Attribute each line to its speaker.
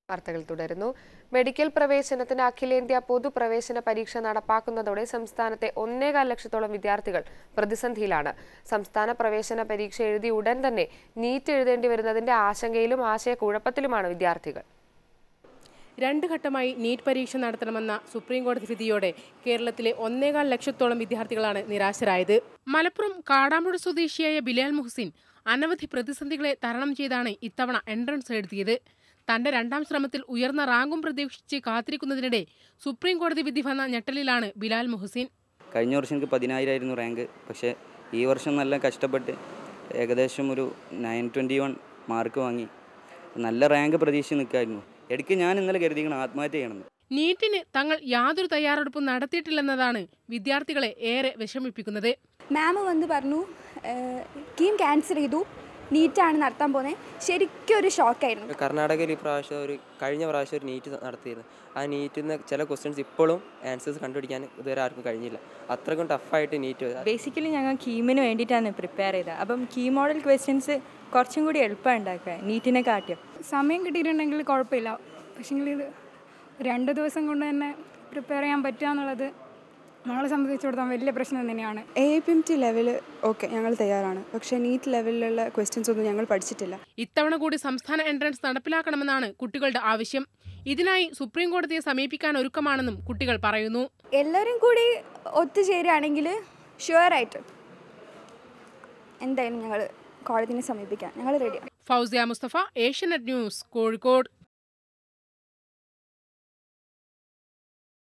Speaker 1: വാർത്തകൾ തുടരുന്നു മെഡിക്കൽ പ്രവേശനത്തിന് അഖിലേന്ത്യാ പൊതുപ്രവേശന പരീക്ഷ നടപ്പാക്കുന്നതോടെ സംസ്ഥാനത്തെ ഒന്നേകാൽ ലക്ഷത്തോളം വിദ്യാർത്ഥികൾ പ്രതിസന്ധിയിലാണ് സംസ്ഥാന പ്രവേശന പരീക്ഷ എഴുതി ഉടൻ തന്നെ നീറ്റ് എഴുതേണ്ടി വരുന്നതിന്റെ ആശങ്കയിലും ആശയക്കുഴപ്പത്തിലുമാണ് വിദ്യാർത്ഥികൾ
Speaker 2: രണ്ട് ഘട്ടമായി നീറ്റ് പരീക്ഷ നടത്തണമെന്ന സുപ്രീം കോടതി വിധിയോടെ കേരളത്തിലെ ഒന്നേകാൽ ലക്ഷത്തോളം വിദ്യാർത്ഥികളാണ് നിരാശരായത് മലപ്പുറം കാടാമ്പുഴ സ്വദേശിയായ ബിലാൽ മുഹസിൻ അനവധി പ്രതിസന്ധികളെ തരണം ചെയ്താണ് ഇത്തവണ എൻട്രൻസ് എഴുതിയത് തന്റെ രണ്ടാം ശ്രമത്തിൽ ഉയർന്ന റാങ്കും പ്രതീക്ഷിച്ച് കാത്തിരിക്കുന്നതിനിടെ സുപ്രീം കോടതി വിധി വന്ന ഞെട്ടലിലാണ് ബിലാൽ മുഹസിൻ
Speaker 3: കഴിഞ്ഞ വർഷം എനിക്ക് പതിനായിരമായിരുന്നു റാങ്ക് പക്ഷേ ഈ വർഷം നല്ല കഷ്ടപ്പെട്ട് ഏകദേശം ഒരു നയൻ ട്വൻറ്റി വൺ മാർക്ക് വാങ്ങി നല്ല റാങ്ക് പ്രതീക്ഷിച്ച് നിൽക്കായിരുന്നു ഇടയ്ക്ക് ഞാൻ ഇന്നലെ കരുതിക്കണം ആത്മഹത്യ ചെയ്യണമെന്ന്
Speaker 2: നീറ്റിന് തങ്ങൾ യാതൊരു തയ്യാറെടുപ്പും നടത്തിയിട്ടില്ലെന്നതാണ് വിദ്യാർത്ഥികളെ ഏറെ വിഷമിപ്പിക്കുന്നത്
Speaker 4: മാം വന്ന് പറഞ്ഞു കീം ക്യാൻസൽ ചെയ്തു നീറ്റാണ് നടത്താൻ പോകുന്നത് ശരിക്കും ഒരു ഷോക്കായിരുന്നു
Speaker 5: കർണാടകയിൽ ഈ പ്രാവശ്യം ഒരു കഴിഞ്ഞ പ്രാവശ്യം ഒരു നീറ്റ് നടത്തിയിരുന്നു ആ നീറ്റിൽ നിന്ന് ചില ക്വസ്റ്റ്യൻസ് ഇപ്പോഴും ആൻസേഴ്സ് കണ്ടുപിടിക്കാൻ ഇതുവരെ ആർക്കും കഴിഞ്ഞില്ല അത്രയ്ക്കും ടഫായിട്ട് നീറ്റ്
Speaker 6: ബേസിക്കലി ഞങ്ങൾ കീമിന് വേണ്ടിയിട്ടാണ് പ്രിപ്പയർ ചെയ്തത് അപ്പം കീ മോഡൽ ക്വസ്റ്റ്യൻസ് കുറച്ചും കൂടി എളുപ്പം ഉണ്ടാക്കുക നീറ്റിനെ കാട്ടിയും
Speaker 7: സമയം കിട്ടിയിട്ടുണ്ടെങ്കിൽ കുഴപ്പമില്ല പക്ഷേങ്കിൽ ഇത് രണ്ട് ദിവസം കൊണ്ട് തന്നെ പ്രിപ്പയർ ചെയ്യാൻ പറ്റുക എന്നുള്ളത് നമ്മളെ സംബന്ധിച്ചിടത്തോളം വലിയ പ്രശ്നം തന്നെയാണ്
Speaker 8: A P M T level okay ഞങ്ങൾ തയ്യാറാണ് പക്ഷേ നീറ്റ് ലെവലിലുള്ള ക്വസ്റ്റ്യൻസ് ഒന്നും ഞങ്ങൾ പഠിച്ചിട്ടില്ല
Speaker 2: ഇത്തവണ കൂടി സംസ്ഥാന എൻട്രൻസ് നടപ്പിലാക്കണമെന്നാണ് കുട്ടികളുടെ ആവശ്യം ഇതിനായി സുപ്രീം കോടതിയെ സമീപിക്കാൻ ഒരുക്കമാണെന്നും കുട്ടികൾ പറയുന്നു
Speaker 4: എല്ലാവരും കൂടി ഒത്തുചേരുകയാണെങ്കിൽ ഷുവറായിട്ട് എന്തായാലും ഞങ്ങൾ കോടതിനെ സമീപിക്കാം ഞങ്ങൾ റെഡിയാണ്
Speaker 2: ഫൗസിയ മുസ്തഫ ഏഷ്യനെറ്റ് ന്യൂസ് കോഴിക്കോട്